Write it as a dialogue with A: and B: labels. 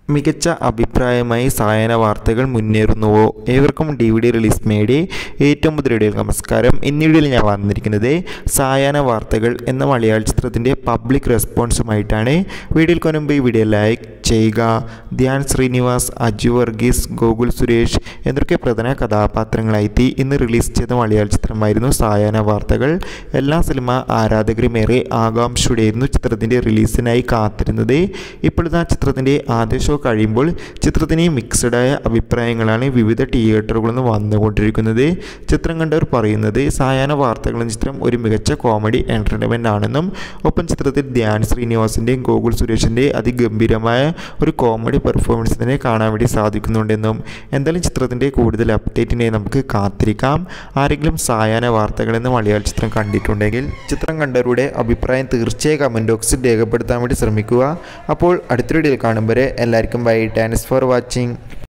A: മികച്ച അഭിപ്രായമായി സായന വാർത്തകൾ മുന്നേറുന്നുവോ ഏവർക്കും ഡി വി ഡി റിലീസ് മേടി ഏറ്റവും പുതിയ വീഡിയോയിൽ നമസ്കാരം ഇന്ന് വീഡിയോയിൽ ഞാൻ വന്നിരിക്കുന്നത് സായാഹ്ന വാർത്തകൾ എന്ന മലയാള ചിത്രത്തിൻ്റെ പബ്ലിക് റെസ്പോൺസുമായിട്ടാണ് വീഡിയോയിൽ കൊനുമ്പ് ഈ വീഡിയോ ലൈക്ക് ചെയ്യുക ധ്യാൻ ശ്രീനിവാസ് അജു വർഗീസ് ഗോകുൽ സുരേഷ് എന്നൊക്കെ പ്രധാന കഥാപാത്രങ്ങളായി ഇന്ന് റിലീസ് ചെയ്ത മലയാള ചിത്രമായിരുന്നു സായാഹ്ന വാർത്തകൾ എല്ലാ സിനിമ ആരാധകരും ഏറെ ആകാംക്ഷയോടെയായിരുന്നു ചിത്രത്തിൻ്റെ റിലീസിനായി കാത്തിരുന്നത് ഇപ്പോഴത്തെ ചിത്രത്തിൻ്റെ ആദ്യ ഷോ കഴിയുമ്പോൾ ചിത്രത്തിന് മിക്സഡായ അഭിപ്രായങ്ങളാണ് വിവിധ തിയേറ്ററുകളിൽ നിന്ന് വന്നുകൊണ്ടിരിക്കുന്നത് ചിത്രം കണ്ടവർ പറയുന്നത് സായാഹ്ന വാർത്തകൾ എന്ന ചിത്രം ഒരു മികച്ച കോമഡി എൻ്റർടൈൻമെൻ്റ് ആണെന്നും ഒപ്പം ചിത്രത്തിൽ ധ്യാൻ ശ്രീനിവാസിൻ്റെയും ഗോകുൽ സുരേഷിൻ്റെ അതിഗംഭീരമായ ഒരു കോമഡി പെർഫോമൻസ് തന്നെ കാണാൻ വേണ്ടി സാധിക്കുന്നുണ്ടെന്നും എന്തായാലും ചിത്രത്തിൻ്റെ കൂടുതൽ അപ്ഡേറ്റിനായി നമുക്ക് കാത്തിരിക്കാം ആരെങ്കിലും സായാഹ്ന വാർത്തകൾ എന്ന മലയാള ചിത്രം കണ്ടിട്ടുണ്ടെങ്കിൽ ചിത്രം കണ്ടവരുടെ അഭിപ്രായം തീർച്ചയായും കമൻറ്റ് ബോക്സിൽ രേഖപ്പെടുത്താൻ വേണ്ടി ശ്രമിക്കുക അപ്പോൾ അടുത്തൊരു വീഡിയോയിൽ കാണും വരെ എല്ലാവർക്കും ബൈ താങ്ക്സ് ഫോർ വാച്ചിങ്